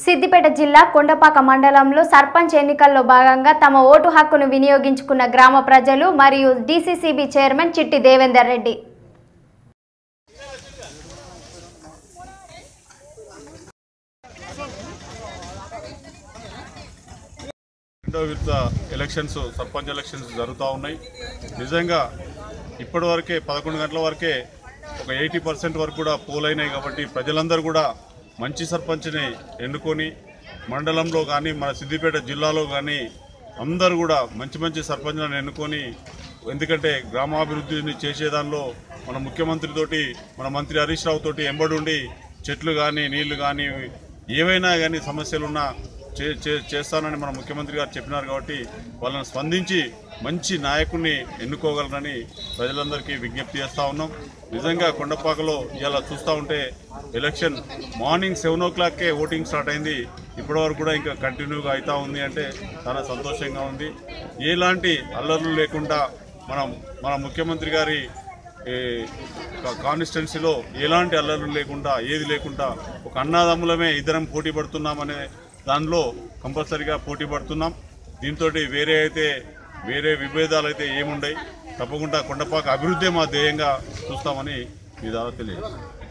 సిద్దిపేట జిల్లా కొండపాక మండలంలో సర్పంచ్ ఎన్నికల్లో భాగంగా తమ ఓటు హక్కును వినియోగించుకున్న గ్రామ ప్రజలు మరియు డీసీసీబీ చైర్మన్ చిట్టి దేవేందర్ రెడ్డి రెండో విడత ఎలక్షన్స్ సర్పంచ్ ఎలక్షన్స్ జరుగుతూ ఉన్నాయి నిజంగా ఇప్పటి వరకే పదకొండు గంటల వరకే ఒక ఎయిటీ పర్సెంట్ వరకు కూడా పోలైనాయి కాబట్టి ప్రజలందరూ కూడా మంచి సర్పంచ్ని ఎన్నుకొని మండలంలో కానీ మన సిద్దిపేట జిల్లాలో కానీ అందరూ కూడా మంచి మంచి సర్పంచ్లను ఎన్నుకొని ఎందుకంటే గ్రామాభివృద్ధిని చేసేదానిలో మన ముఖ్యమంత్రితోటి మన మంత్రి హరీష్ రావు తోటి ఎంబడుండి చెట్లు కానీ నీళ్లు కానీ ఏవైనా కానీ సమస్యలున్నా చే చే- చేస్తానని మన ముఖ్యమంత్రి గారు చెప్పినారు కాబట్టి వాళ్ళని స్పందించి మంచి నాయకుడిని ఎన్నుకోగలరని ప్రజలందరికీ విజ్ఞప్తి చేస్తూ ఉన్నాం నిజంగా కొండపాకలో ఇలా చూస్తూ ఉంటే ఎలక్షన్ మార్నింగ్ సెవెన్ ఓ క్లాక్కే ఓటింగ్ స్టార్ట్ అయింది ఇప్పటివరకు కూడా ఇంకా కంటిన్యూగా అవుతూ ఉంది అంటే చాలా సంతోషంగా ఉంది ఎలాంటి అల్లర్లు లేకుండా మనం మన ముఖ్యమంత్రి గారి ఈ కాన్స్టిట్యున్సీలో ఎలాంటి అల్లర్లు లేకుండా ఏది లేకుండా ఒక అన్నదమ్ములమే ఇద్దరం పోటీ పడుతున్నామనే దానిలో కంపల్సరీగా పోటీ పడుతున్నాం దీంతో వేరే అయితే వేరే విభేదాలు అయితే ఏముండయి తప్పకుండా కొండపాక అభివృద్ధి మా ధ్యేయంగా చూస్తామని మీ ద్వారా తెలియజేస్తాం